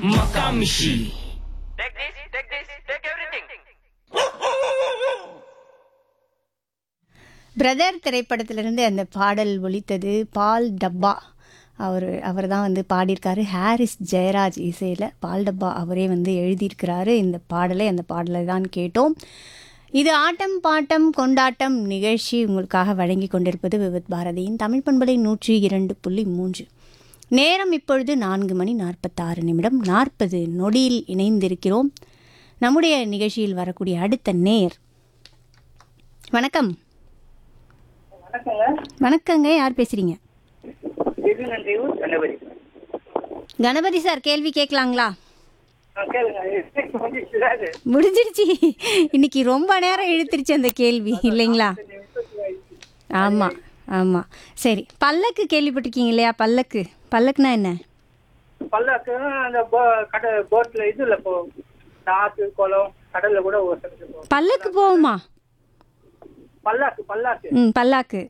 Makamishi. Take this, take this, take everything. Brother திரைப்படத்திலிருந்து அந்த பாடல் ஒலித்தது பால் டப்பா அவர் அவர் தான் வந்து பாடியிருக்காரு ஹாரிஸ் ஜெயராஜ் இசையில் பால் டப்பா அவரே வந்து எழுதியிருக்கிறாரு இந்த பாடலை அந்த பாடலை தான் கேட்டோம் இது ஆட்டம் பாட்டம் கொண்டாட்டம் நிகழ்ச்சி உங்களுக்காக வழங்கி கொண்டிருப்பது விவித் பாரதியின் தமிழ் பண்பலை நூற்றி இரண்டு புள்ளி மூன்று நேரம் இப்பொழுது நான்கு மணி நாற்பத்தாறு நிமிடம் நாற்பது நொடியில் இணைந்திருக்கிறோம் நம்முடைய நிகழ்ச்சியில் வரக்கூடிய அடுத்த நேர் வணக்கம் வணக்கங்க வணக்கங்க யார் பேசுறீங்க இது நன்றி கணபதி கணபதி சார் கேள்வி கேட்கலாங்களா ஆ, கேளுங்க இது முடிஞ்சிச்சுதாது. முடிஞ்சிருச்சு இன்னைக்கு ரொம்ப நேரம் இழுத்துருச்சு அந்த கேள்வி இல்லைங்களா ஆமாம் ஆமாம் சரி பல்லக்கு கேள்விப்பட்டிருக்கீங்க இல்லையா பல்லக்கு பல்லக்குனா என்ன பல்லாக்கு அந்த போ- கடை போட்ல இதுல போ ஆத்து குளம் கடல்ல கூட ஒரு சிலது போகும் பல்லக்கு போகுமா பல்லாக்கு பல்லாக்கு ம் பல்லாக்கு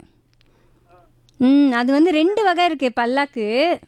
ம் அது வந்து ரெண்டு வகை இருக்குது பல்லாக்கு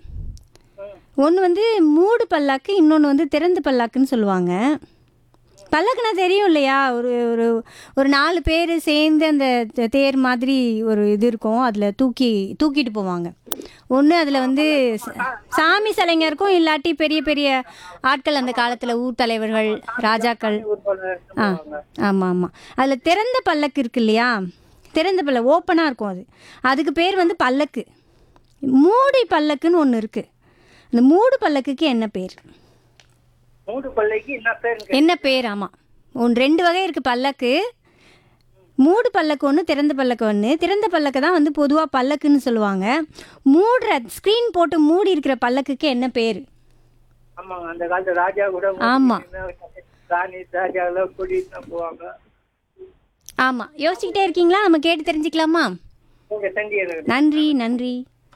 ஒன்று வந்து மூடு பல்லாக்கு இன்னொன்று வந்து திறந்த பல்லாக்குன்னு சொல்லுவாங்க பல்லக்குனா தெரியும் இல்லையா ஒரு ஒரு ஒரு நாலு பேர் சேர்ந்து அந்த தே- தேர் மாதிரி ஒரு இது இருக்கும் அதில் தூக்கி தூக்கிட்டு போவாங்க ஒன்று அதில் வந்து ச- சாமி சிலைங்க இருக்கும் இல்லாட்டி பெரிய பெரிய ஆட்கள் அந்த காலத்தில் ஊர் தலைவர்கள் ராஜாக்கள் ஆ ஆமாம் ஆமாம் அதில் திறந்த பல்லக்கு இருக்கு இல்லையா திறந்த பல்ல ஓப்பனாக இருக்கும் அது அதுக்கு பேர் வந்து பல்லக்கு மூடி பல்லக்குன்னு ஒன்று இருக்குது அந்த மூடு பல்லக்குக்கு என்ன பேர் மூடு பல்லைக்கு என்ன பேருங்க என்ன பேர் ஆமாம் ஒன்று ரெண்டு வகை இருக்குது பல்லக்கு மூடு பல்லக்கு ஒன்று திறந்த பல்லக்கு ஒன்று திறந்த பல்லக்கு தான் வந்து பொதுவாக பல்லக்குன்னு சொல்லுவாங்க மூடுற ஸ்க்ரீன் போட்டு மூடி இருக்கிற பல்லக்குக்கு என்ன பேர் ஆமாங்க அந்த காலத்து ராஜா கூட ஆமா. ராணி ராஜா எல்லாம் கூட்டிட்டு தான் போவாங்க ஆமாம் யோசிச்சுக்கிட்டே இருக்கீங்களா நம்ம கேட்டு தெரிஞ்சுக்கலாமா உங்க தண்டி எனக்கு நன்றி நன்றி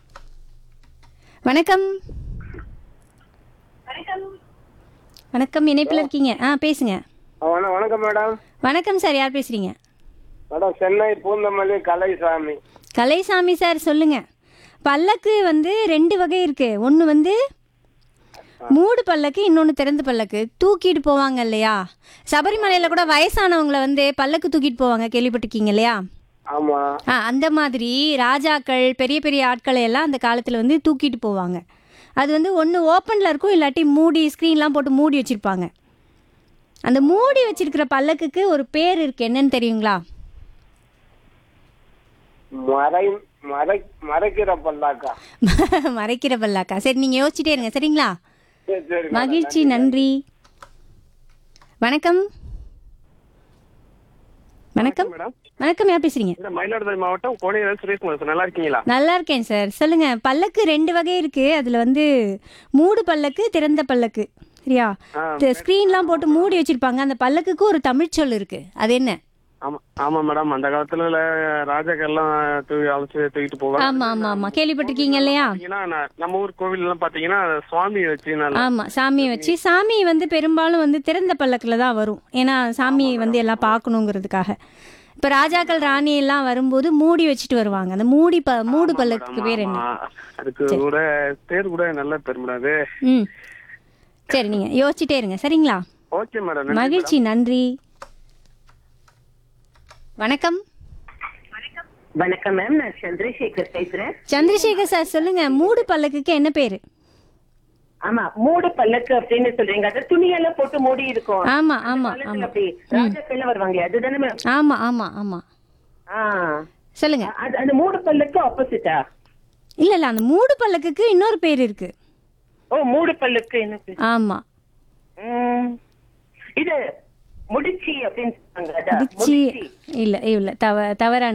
வணக்கம் வணக்கம் இணைப்பில் இருக்கீங்க ஆ பேசுங்க வண- வணக்கம் மேடம் வணக்கம் சார் யார் பேசுகிறீங்க மேடம் சென்னை பூந்தமல்லி கலைசாமி கலைசாமி சார் சொல்லுங்க பல்லக்கு வந்து ரெண்டு வகை இருக்கு ஒன்று வந்து மூடு பல்லக்கு இன்னொன்று திறந்த பல்லக்கு தூக்கிட்டு போவாங்க இல்லையா சபரிமலையில் கூட வயசானவங்கள வந்து பல்லக்கு தூக்கிட்டு போவாங்க கேள்விப்பட்டிருக்கீங்க இல்லையா ஆமா ஆ அந்த மாதிரி ராஜாக்கள் பெரிய பெரிய ஆட்களை எல்லாம் அந்த காலத்தில் வந்து தூக்கிட்டு போவாங்க அது வந்து ஒன்று ஓப்பனில் இருக்கும் இல்லாட்டி மூடி ஸ்க்ரீன்லாம் போட்டு மூடி வச்சுருப்பாங்க அந்த மூடி வச்சிருக்கிற பல்லக்குக்கு ஒரு பேர் இருக்கு என்னன்னு தெரியுங்களா மறை மறை மறைக்கிற பல்லாக்கா மறைக்கிற பல்லாக்கா சரி நீங்கள் யோசிச்சுட்டே இருங்க சரிங்களா சரி சரி மேடம். மகிழ்ச்சி நன்றி வணக்கம் வணக்கம் வணக்கம் யார் பேசுறீங்க இந்த மயிலாடுதுறை மாவட்டம் கோடையில் சுரேஷ்குமார் சார் நல்லா இருக்கீங்களா நல்லா இருக்கேன் சார் சொல்லுங்க பல்லக்கு ரெண்டு வகை இருக்கு அதுல வந்து மூடு பல்லக்கு திறந்த பல்லக்கு சரியா ஸ்க்ரீன்லாம் போட்டு மூடி வச்சிருப்பாங்க அந்த பல்லக்குக்கு ஒரு தமிழ் சொல் இருக்கு அது என்ன ஆமா ஆமா மேடம் அந்த காலத்துல ராஜாக்கள்லாம் தூக்கி அழைச்சு தூக்கிட்டு போவாங்க ஆமா ஆமா ஆமா கேள்விப்பட்டிருக்கீங்க இல்லையா பாத்தீங்கன்னா ந- நம்ம ஊர் கோவில் எல்லாம் பாத்தீங்கன்னா சுவாமி வச்சு நல்லா ஆமா சாமியை வச்சு சாமி வந்து பெரும்பாலும் வந்து திறந்த பல்லக்கில் தான் வரும் ஏன்னா சாமி வந்து எல்லாம் பார்க்கணுங்கிறதுக்காக இப்போ ராஜாக்கள் ராணி எல்லாம் வரும்போது மூடி வச்சுட்டு வருவாங்க அந்த மூடி ப மூடு பல்லக்கு பேர் என்ன ஆமா. அதுக்கு கூட பேர் கூட நல்ல பேர் மேடம் அது ம் சரி நீங்க யோசிச்சுட்டே இருங்க சரிங்களா ஓகே மேடம் மகிழ்ச்சி நன்றி வணக்கம் வணக்கம் மேம் நான் சந்திரசேகர் பேசுறேன் சந்திரசேகர் சார் சொல்லுங்க மூடு பல்லக்குக்கு என்ன பேரு ஆமா மூடு பல்லக்கு அப்படின்னு சொல்றீங்க அது துணியெல்லாம் போட்டு மூடி இருக்கும் ஆமா ஆமா காலத்துல ஆமா அப்படி ராஜாக்கள்லாம் வருவாங்க அதுதானே மேம் ஆமா ஆமா ஆமா ஆ சொல்லுங்க அது அந்த மூடு பல்லுக்கு ஆப்போசிட்டா இல்ல இல்ல அந்த மூடு பல்லக்குக்கு இன்னொரு பேர் இருக்கு ஓ மூடு பல்லுக்கு என்ன பேரு? ஆமா ம். இது முடிச்சி அப்படின்னு சொல்றாங்க அதான் முடிச்சி இல்ல இல்ல தவ தவறான